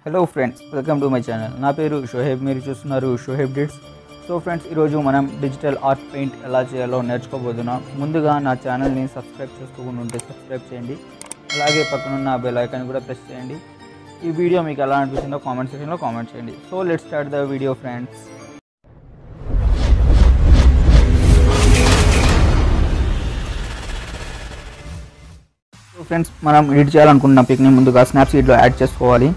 hello friends welcome to my channel నా పేరు షోహేబ్ మీరు చూస్తున్నారు షోహేబ్ డిట్స్ సో ఫ్రెండ్స్ ఈరోజు మనం డిజిటల్ ఆర్ట్ పెయింట్ ఎలా చేయాలో నేర్చుకోబోతున్నాం ముందుగా నా ఛానల్ని సబ్స్క్రైబ్ చేసుకోకుండా ఉంటే సబ్స్క్రైబ్ చేయండి అలాగే పక్కనున్న బెల్ ఐకాన్ కూడా ప్రెస్ చేయండి ఈ వీడియో మీకు ఎలా అనిపిస్తుందో కామెంట్ సెక్షన్లో కామెంట్ చేయండి so let start the video friends so friends మనం ఎడిట్ చేయాలనుకున్న పిక్ని ముందుగా స్నాప్సీడ్లో యాడ్ చేసుకోవాలి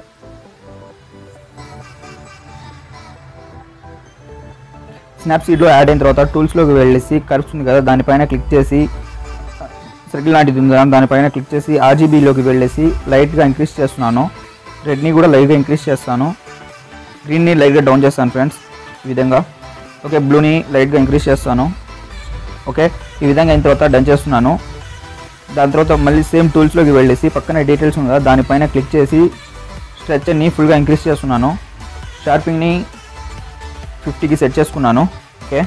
స్నాప్సీడ్లో యాడ్ అయిన తర్వాత టూల్స్లోకి వెళ్ళేసి కర్వ్స్ ఉంది కదా దానిపైన క్లిక్ చేసి సర్కిల్ లాంటిది ఉంది కదా దానిపైన క్లిక్ చేసి ఆర్జీబీలోకి వెళ్ళేసి లైట్గా ఇంక్రీజ్ చేస్తున్నాను రెడ్ని కూడా లైట్గా ఇంక్రీజ్ చేస్తాను గ్రీన్ని లైట్గా డౌన్ చేస్తాను ఫ్రెండ్స్ ఈ విధంగా ఓకే బ్లూని లైట్గా ఇంక్రీజ్ చేస్తాను ఓకే ఈ విధంగా అయిన తర్వాత డన్ చేస్తున్నాను దాని తర్వాత మళ్ళీ సేమ్ టూల్స్లోకి వెళ్ళేసి పక్కన డీటెయిల్స్ ఉంది కదా దానిపైన క్లిక్ చేసి స్ట్రెచ్చర్ని ఫుల్గా ఇంక్రీజ్ చేస్తున్నాను షార్పింగ్ని ఫిఫ్టీకి సెట్ చేసుకున్నాను ఓకే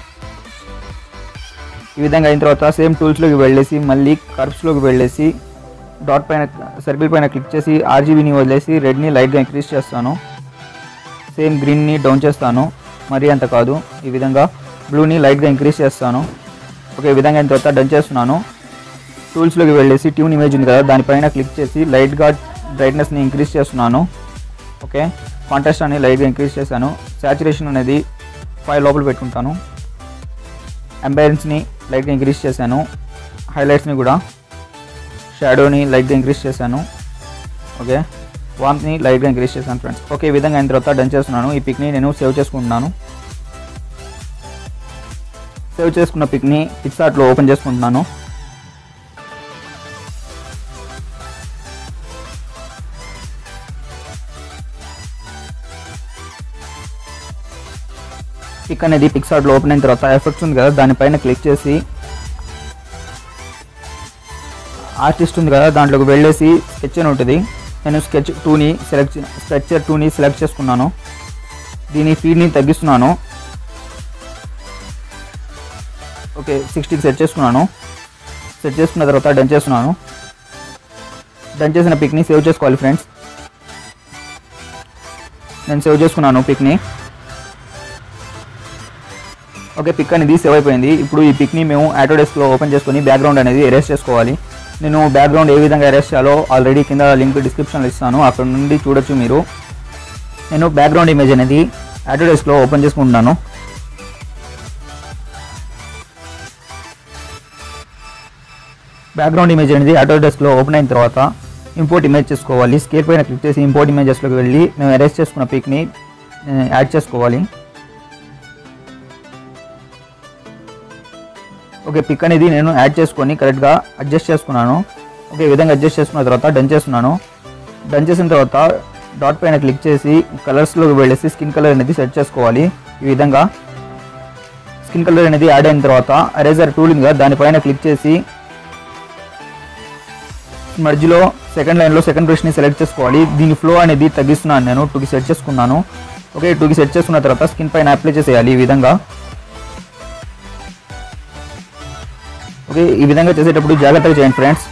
ఈ విధంగా అయిన తర్వాత సేమ్ టూల్స్లోకి వెళ్ళేసి మళ్ళీ కర్వ్స్లోకి వెళ్ళేసి డాట్ పైన సర్కిల్ పైన క్లిక్ చేసి ఆర్జీబీని వదిలేసి రెడ్ని లైట్గా ఇంక్రీజ్ చేస్తాను సేమ్ గ్రీన్ని డౌన్ చేస్తాను మరీ అంత కాదు ఈ విధంగా బ్లూని లైట్గా ఇంక్రీజ్ చేస్తాను ఓకే ఈ విధంగా అయిన తర్వాత డన్ చేస్తున్నాను టూల్స్లోకి వెళ్ళేసి ట్యూన్ ఇమేజ్ ఉంది కదా దానిపైన క్లిక్ చేసి లైట్గా బ్రైట్నెస్ని ఇంక్రీజ్ చేస్తున్నాను ఓకే కాంట్రాస్ట్ అని లైట్గా ఇంక్రీజ్ చేశాను సాచురేషన్ అనేది ఫైవ్ లోపల పెట్టుకుంటాను అంబైరెన్స్ని లైట్గా ఇంక్రీజ్ చేశాను హైలైట్స్ని కూడా షాడోని లైట్గా ఇంక్రీజ్ చేశాను ఓకే వామ్ని లైట్గా ఇంక్రీజ్ చేశాను ఫ్రెండ్స్ ఓకే ఈ విధంగా అయిన తర్వాత డన్ చేస్తున్నాను ఈ పిక్ని నేను సేవ్ చేసుకుంటున్నాను సేవ్ చేసుకున్న పిక్ని పిక్సార్ట్లో ఓపెన్ చేసుకుంటున్నాను పిక్ అనేది పిక్సార్ట్లో ఓపెన్ అయిన తర్వాత ఎఫెక్ట్స్ ఉంది కదా దానిపైన క్లిక్ చేసి ఆర్టిస్ట్ ఉంది కదా దాంట్లోకి వెళ్ళేసి స్కెచ్ అని ఉంటుంది నేను స్కెచ్ టూని సెలెక్ట్ స్కెచర్ టూని సెలెక్ట్ చేసుకున్నాను దీని ఫీడ్ని తగ్గిస్తున్నాను ఓకే సిక్స్టీకి సెట్ చేసుకున్నాను సెట్ చేసుకున్న తర్వాత డన్ చేస్తున్నాను డన్ చేసిన పిక్ని సేవ్ చేసుకోవాలి ఫ్రెండ్స్ నేను సేవ్ చేసుకున్నాను పిక్ని ఓకే పిక్ అనేది సేవ్ అయిపోయింది ఇప్పుడు ఈ పిక్ని మేము ఆటోడెస్క్లో ఓపెన్ చేసుకొని బ్యాక్గ్రౌండ్ అనేది ఎరేస్ చేసుకోవాలి నేను బ్యాక్గ్రౌండ్ ఏ విధంగా ఎరేస్ చేయాలో ఆల్రెడీ కింద లింక్ డిస్క్రిప్షన్లో ఇస్తాను అక్కడ నుండి చూడొచ్చు మీరు నేను బ్యాక్గ్రౌండ్ ఇమేజ్ అనేది ఆటోడెస్క్లో ఓపెన్ చేసుకుంటున్నాను బ్యాక్గ్రౌండ్ ఇమేజ్ అనేది ఆటోడెస్క్లో ఓపెన్ అయిన తర్వాత ఇంపోర్ట్ ఇమేజ్ చేసుకోవాలి స్కేల్ పైన క్లిక్ చేసి ఇంపోర్ట్ ఇమేజెస్లోకి వెళ్ళి మేము ఎరేస్ చేసుకున్న పిక్ని యాడ్ చేసుకోవాలి ఓకే పిక్ అనేది నేను యాడ్ చేసుకొని కరెక్ట్గా అడ్జస్ట్ చేసుకున్నాను ఓకే ఈ విధంగా అడ్జస్ట్ చేసుకున్న తర్వాత డన్ చేస్తున్నాను డన్ చేసిన తర్వాత డాట్ పైన క్లిక్ చేసి కలర్స్లోకి వెళ్ళేసి స్కిన్ కలర్ అనేది సెట్ చేసుకోవాలి ఈ విధంగా స్కిన్ కలర్ అనేది యాడ్ అయిన తర్వాత అరేజర్ టూల్ ఉంది కదా దానిపైన క్లిక్ చేసి మధ్యలో సెకండ్ లైన్లో సెకండ్ బ్రష్ని సెలెక్ట్ చేసుకోవాలి దీని ఫ్లో అనేది తగ్గిస్తున్నాను నేను టూకి సెట్ చేసుకున్నాను ఓకే టూకి సెట్ చేసుకున్న తర్వాత స్కిన్ పైన అప్లై చేసేయాలి ఈ విధంగా ఓకే ఈ విధంగా చేసేటప్పుడు జాగ్రత్తగా చేయండి ఫ్రెండ్స్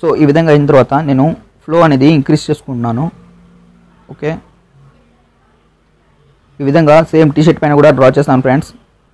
సో ఈ విధంగా అయిన తర్వాత నేను ఫ్లో అనేది ఇంక్రీజ్ చేసుకుంటున్నాను ఓకే ఈ విధంగా సేమ్ టీ షర్ట్ పైన కూడా డ్రా చేస్తాను friends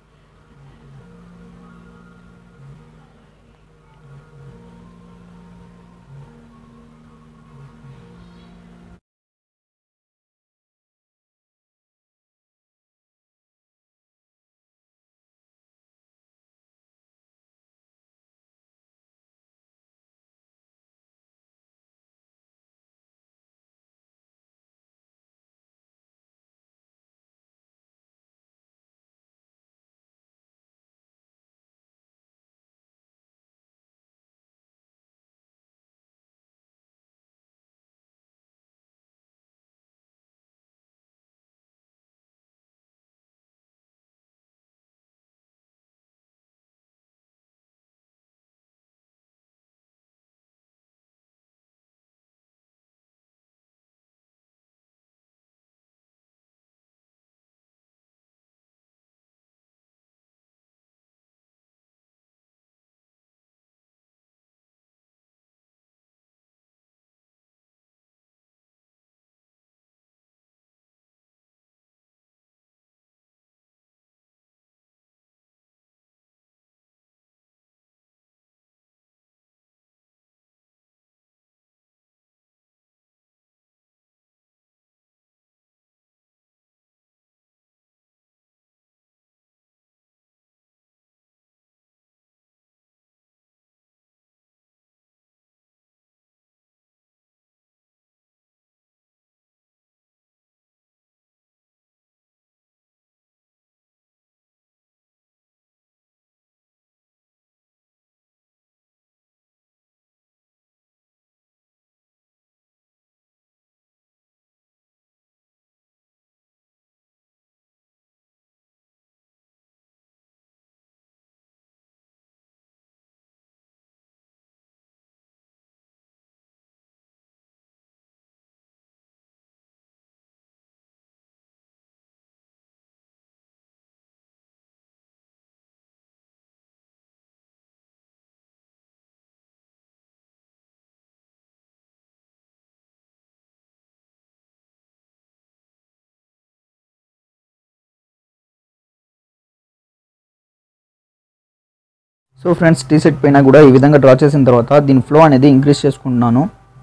so friends T shirt పైన కూడా ఈ విధంగా డ్రా చేసిన తర్వాత దీని ఫ్లో అనేది ఇంక్రీజ్ చేసుకుంటున్నాను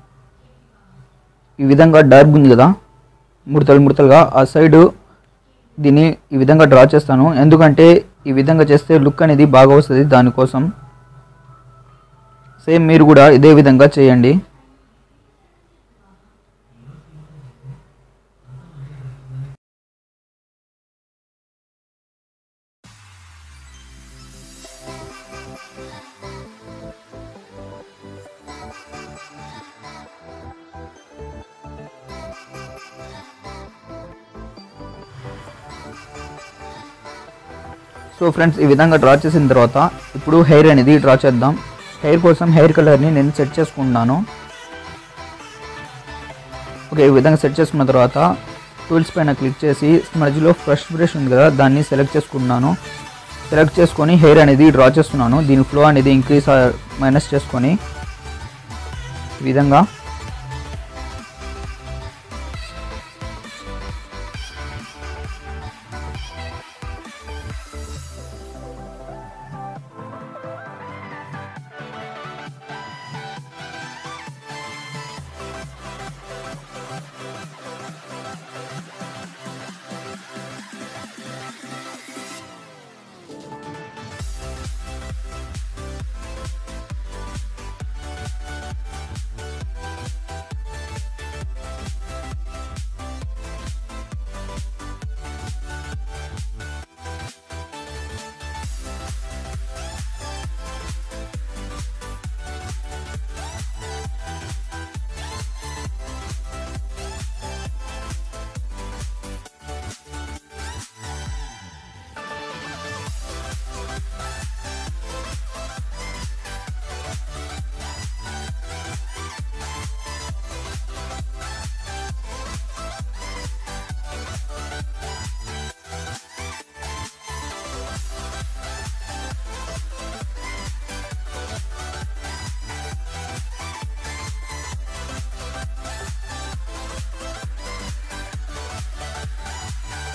ఈ విధంగా డార్క్ ఉంది కదా ముడతలు ముడతలుగా ఆ సైడ్ దీన్ని ఈ విధంగా డ్రా చేస్తాను ఎందుకంటే ఈ విధంగా చేస్తే లుక్ అనేది బాగా వస్తుంది దానికోసం సేమ్ మీరు కూడా ఇదే విధంగా చేయండి సో ఫ్రెండ్స్ ఈ విధంగా డ్రా చేసిన తర్వాత ఇప్పుడు హెయిర్ అనేది డ్రా చేద్దాం హెయిర్ కోసం హెయిర్ కలర్ని నేను సెట్ చేసుకుంటున్నాను ఓకే ఈ విధంగా సెట్ చేసుకున్న తర్వాత టూల్స్ పైన క్లిక్ చేసి స్మజ్లో ఫ్రెష్ బ్రష్ ఉంది కదా దాన్ని సెలెక్ట్ చేసుకున్నాను సెలెక్ట్ చేసుకొని హెయిర్ అనేది డ్రా చేస్తున్నాను దీని ఫ్లో అనేది ఇంక్రీజ్ మైనస్ చేసుకొని ఈ విధంగా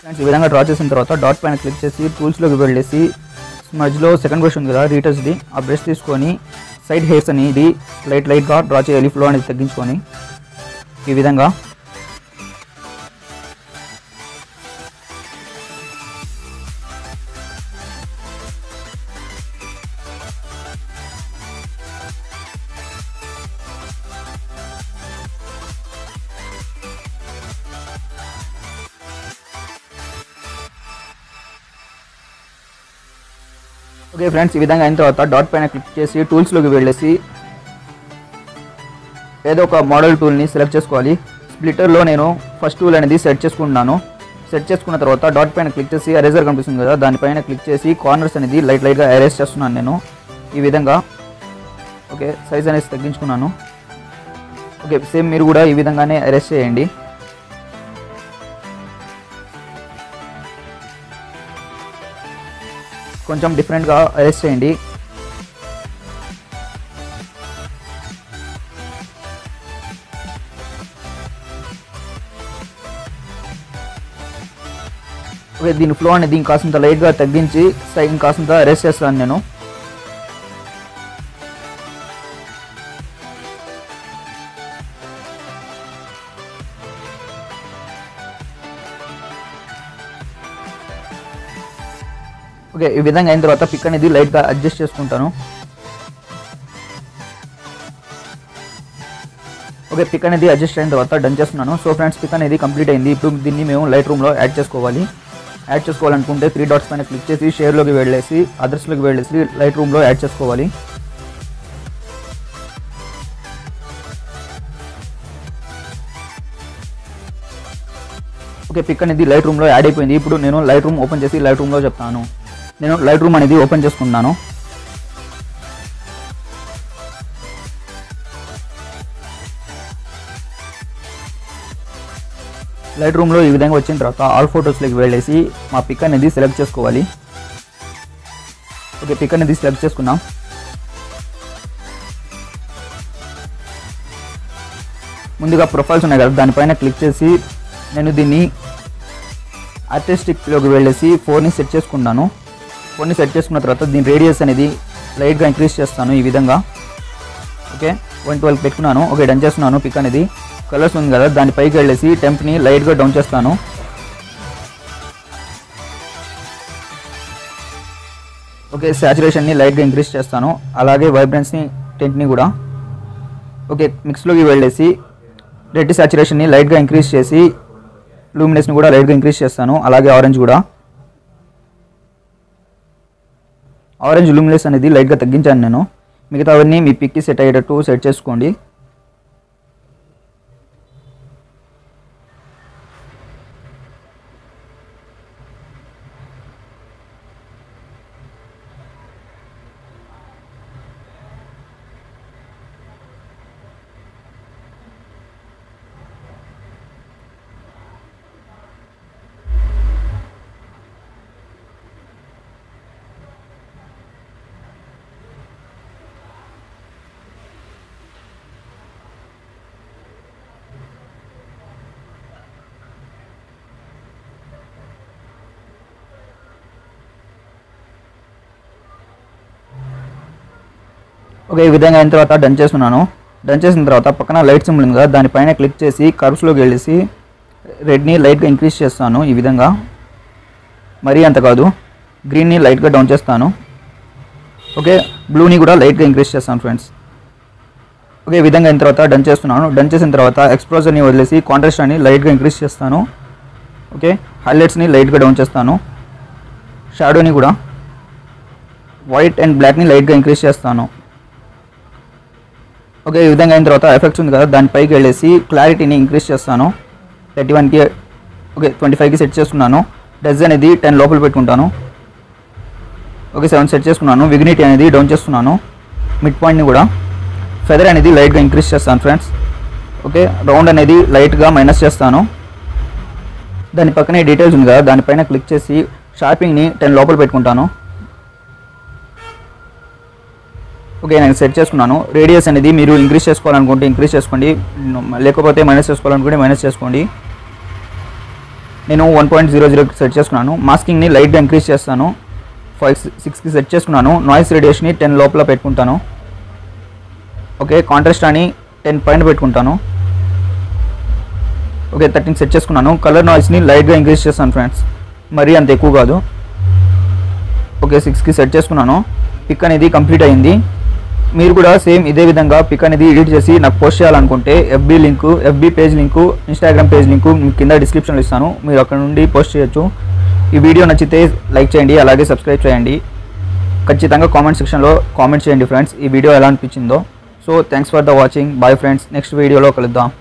ఫ్రెండ్స్ ఈ విధంగా డ్రా చేసిన తర్వాత డాట్ పైన క్లిక్ చేసి టూల్స్లోకి వెళ్ళేసి స్మజ్లో సెకండ్ బ్రష్ ఉంది కదా రీటచ్ది ఆ బ్రష్ తీసుకొని సైడ్ హెయిర్స్ అనేది లైట్ లైట్గా డ్రా చేయాలి ఫ్లో అనేది తగ్గించుకొని ఈ విధంగా ఓకే ఫ్రెండ్స్ ఈ విధంగా అయిన తర్వాత డాట్ పైన క్లిక్ చేసి టూల్స్లోకి వెళ్ళేసి ఏదో ఒక మోడల్ టూల్ని సెలెక్ట్ చేసుకోవాలి స్ప్లిట్టర్లో నేను ఫస్ట్ టూల్ అనేది సెట్ చేసుకుంటున్నాను సెట్ చేసుకున్న తర్వాత డాట్ పైన క్లిక్ చేసి ఎరేజర్ కనిపిస్తుంది కదా దానిపైన క్లిక్ చేసి కార్నర్స్ అనేది లైట్ లైట్గా ఎరేజ్ చేస్తున్నాను నేను ఈ విధంగా ఓకే సైజ్ అనేది తగ్గించుకున్నాను ఓకే సేమ్ మీరు కూడా ఈ విధంగానే అరెస్ట్ చేయండి కొంచెం డిఫరెంట్గా అరెస్ట్ చేయండి ఓకే దీని ఫ్లో అనేది ఇంకాసంత లైట్గా తగ్గించి సైడ్ ఇంకాసంత అరెస్ట్ చేస్తాను నేను ఓకే ఈ విధంగా అయిన తర్వాత పిక్ అనేది లైట్గా అడ్జస్ట్ చేసుకుంటాను ఓకే పిక్ అనేది అడ్జస్ట్ అయిన తర్వాత డన్ చేస్తున్నాను సో ఫ్రెండ్స్ పిక్ అనేది కంప్లీట్ అయింది ఇప్పుడు దీన్ని మేము లైట్ రూమ్లో యాడ్ చేసుకోవాలి యాడ్ చేసుకోవాలనుకుంటే త్రీ డాట్స్ పైన క్లిక్ చేసి షేర్లోకి వెళ్ళేసి అదర్స్లోకి వెళ్ళేసి లైట్ రూమ్లో యాడ్ చేసుకోవాలి ఓకే పిక్ అనేది లైట్ రూమ్లో యాడ్ అయిపోయింది ఇప్పుడు నేను లైట్ రూమ్ ఓపెన్ చేసి లైట్ రూమ్లో చెప్తాను నేను లైట్ రూమ్ అనేది ఓపెన్ చేసుకుంటున్నాను లైట్ రూమ్లో ఈ విధంగా వచ్చిన తర్వాత ఆల్ ఫొటోస్లోకి వెళ్ళేసి మా పిక్ అనేది సెలెక్ట్ చేసుకోవాలి ఓకే పిక్ అనేది సెలెక్ట్ చేసుకున్నాం ముందుగా ప్రొఫైల్స్ ఉన్నాయి కదా దానిపైన క్లిక్ చేసి నేను దీన్ని ఆర్టిస్టిక్లోకి వెళ్ళేసి ఫోర్ని సెట్ చేసుకున్నాను ఫోర్ని సెట్ చేసుకున్న తర్వాత దీని రేడియస్ అనేది లైట్గా ఇంక్రీజ్ చేస్తాను ఈ విధంగా ఓకే వన్ ట్వెల్వ్ పెట్టుకున్నాను ఓకే డన్ చేస్తున్నాను పిక్ అనేది కలర్స్ ఉంది కదా దాని పైకి వెళ్ళేసి టెంప్ని లైట్గా డౌన్ చేస్తాను ఓకే శాచురేషన్ని లైట్గా ఇంక్రీజ్ చేస్తాను అలాగే వైబ్రెన్స్ని టెంట్ని కూడా ఓకే మిక్స్లోకి వెళ్ళేసి రెడ్ శాచురేషన్ని లైట్గా ఇంక్రీజ్ చేసి లూమినెస్ని కూడా లైట్గా ఇంక్రీజ్ చేస్తాను అలాగే ఆరెంజ్ కూడా ఆరెంజ్ లూమినెస్ అనేది లైట్గా తగ్గించాను నేను మిగతావన్నీ మీ పిక్కి సెట్ అయ్యేటట్టు సెట్ చేసుకోండి ఓకే ఈ విధంగా అయిన తర్వాత డన్ చేస్తున్నాను డన్ చేసిన తర్వాత పక్కన లైట్ సింబల్ ఉంది కదా దానిపైన క్లిక్ చేసి కర్వ్స్లోకి వెళ్ళేసి రెడ్ని లైట్గా ఇంక్రీజ్ చేస్తాను ఈ విధంగా మరీ అంత కాదు గ్రీన్ని లైట్గా డౌన్ చేస్తాను ఓకే బ్లూని కూడా లైట్గా ఇంక్రీజ్ చేస్తాను ఫ్రెండ్స్ ఓకే ఈ విధంగా అయిన తర్వాత డన్ చేస్తున్నాను డన్ చేసిన తర్వాత ఎక్స్ప్లోజర్ని వదిలేసి కాంట్రాస్ట్ అని లైట్గా ఇంక్రీజ్ చేస్తాను ఓకే హైలైట్స్ని లైట్గా డౌన్ చేస్తాను షాడోని కూడా వైట్ అండ్ బ్లాక్ని లైట్గా ఇంక్రీజ్ చేస్తాను ఓకే ఈ విధంగా అయిన తర్వాత ఎఫెక్ట్స్ ఉంది కదా దానిపైకి వెళ్ళేసి క్లారిటీని ఇంక్రీజ్ చేస్తాను థర్టీ వన్కి ఓకే ట్వంటీ ఫైవ్కి సెట్ చేసుకున్నాను డజ్ అనేది టెన్ లోపల పెట్టుకుంటాను ఓకే సెవెన్ సెట్ చేసుకున్నాను విగ్నిటీ అనేది డౌన్ చేస్తున్నాను మిడ్ పాయింట్ని కూడా ఫెదర్ అనేది లైట్గా ఇంక్రీజ్ చేస్తాను ఫ్రెండ్స్ ఓకే రౌండ్ అనేది లైట్గా మైనస్ చేస్తాను దాని పక్కనే డీటెయిల్స్ ఉంది కదా దానిపైన క్లిక్ చేసి షార్పింగ్ని టెన్ లోపల పెట్టుకుంటాను ఓకే నేను సెట్ చేసుకున్నాను రేడియస్ అనేది మీరు ఇంక్రీజ్ చేసుకోవాలనుకుంటే ఇంక్రీజ్ చేసుకోండి లేకపోతే మైనస్ చేసుకోవాలనుకుంటే మైనస్ చేసుకోండి నేను వన్ పాయింట్ జీరో జీరోకి సెట్ చేసుకున్నాను మాస్కింగ్ని లైట్గా ఇంక్రీజ్ చేస్తాను ఫైవ్ సిక్స్కి సెట్ చేసుకున్నాను నాయిస్ రేడియేషన్ని టెన్ లోపల పెట్టుకుంటాను ఓకే కాంట్రాస్ట్ అని టెన్ పైన పెట్టుకుంటాను ఓకే థర్టీన్ సెట్ చేసుకున్నాను కలర్ నాయిస్ని లైట్గా ఇంక్రీజ్ చేస్తాను ఫ్రెండ్స్ మరీ అంత ఎక్కువ కాదు ఓకే సిక్స్కి సెట్ చేసుకున్నాను పిక్ అనేది కంప్లీట్ అయింది మీరు కూడా సేమ్ ఇదే విధంగా పిక్ అనేది ఎడిట్ చేసి నాకు పోస్ట్ చేయాలనుకుంటే FB link FB page link Instagram page link మీకు కింద డిస్క్రిప్షన్లో ఇస్తాను మీరు అక్కడ నుండి పోస్ట్ చేయొచ్చు ఈ వీడియో నచ్చితే లైక్ చేయండి అలాగే సబ్స్క్రైబ్ చేయండి ఖచ్చితంగా కామెంట్ సెక్షన్లో కామెంట్ చేయండి ఫ్రెండ్స్ ఈ వీడియో ఎలా అనిపించిందో so thanks for the watching bye friends next వీడియోలో కలుద్దాం